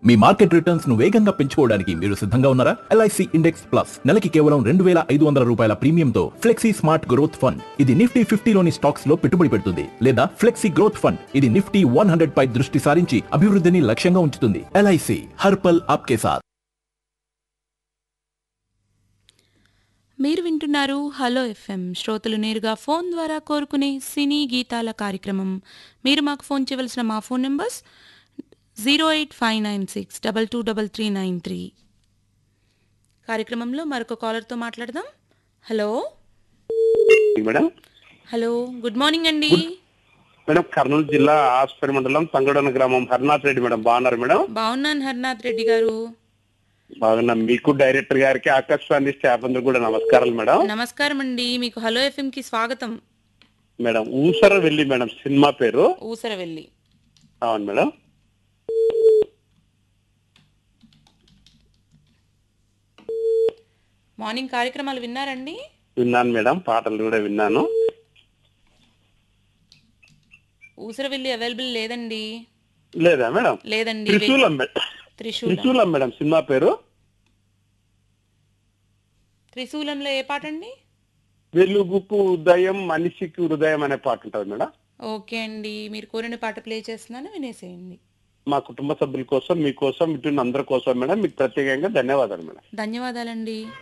మీ market returns ను వేగంగా పెంచుకోవడానికి మీరు సిద్ధంగా ఉన్నారా ఎల్ఐసి ఇండెక్స్ ప్లస్ నెలకి కేవలం రెండు వేల ఐదు వందల రూపాయల ప్రీమియంతో ఫ్లెక్సీ స్మార్ట్ గ్రోత్ ఫండ్ ఇది నిఫ్టీ ఫిఫ్టీలోని స్టాక్స్ లో పెట్టుబడి పెడుతుంది లేదా ఫ్లెక్సీ గ్రోత్ ఫండ్ ఇది నిఫ్టీ వన్ హండ్రెడ్ పై దృష్టి సారించి అభివృద్ధిని లక్ష్యంగా ఉంచుతుంది ఎల్ఐసి హర్పల్ ఆప్కే సాథ్ మీరు వింటున్నారు హలో ఎఫ్ఎం శ్రోతలు నేరుగా ఫోన్ ద్వారా కోరుకునే సినీ గీతాల కార్యక్రమం మీరు మాకు ఫోన్ చేయవలసిన మా phone numbers zero eight five nine six double two double three nine three కార్యక్రమంలో మరొక కాలర్తో మాట్లాడదాం hello madam hello good morning అండి మేడం కర్నూలు జిల్లా ఆస్పరి మండలం తంగడన గ్రామం హరినాథ్ రెడ్డి మేడం బాగున్నారు మేడం బాగున్నాను హరినాథ్ రెడ్డి గారు బాగున్నాం మీకు డైరెక్టర్ గారికి ఆకాశవాణి స్టాఫ్ అందరూ కూడా నమస్కారాలు మేడం నమస్కారం అండి మీకు హలో ఎఫ్ఎంకి స్వాగతం మేడం ఊసర వెళ్ళి మేడం సినిమా పేరు ఊసరవెల్లి అవును మేడం మార్నింగ్ కార్యక్రమాలు విన్నారండి విన్నాను మేడం పాటలు కూడా విన్నాను ఊసరవెల్లి అవైలబుల్ లేదండి లేదా మేడం లేదండి త్రిశూలం మేడం త్రిశూలం త్రిశూలం మేడం సినిమా పేరు త్రిశూలంలో ఏ పాట అండి వెలుగుకు ఉదయం మనిషికి హృదయం అనే పాట ఉంటుంది మేడం ఓకే అండి మీరు కోరిన పాట ప్లే చేస్తున్నాను వినేసేయండి మా కుటుంబ సభ్యుల కోసం మీకోసం ఇటు అందరి కోసం మేడం మీకు ప్రత్యేకంగా ధన్యవాదాలు మేడం ధన్యవాదాలండి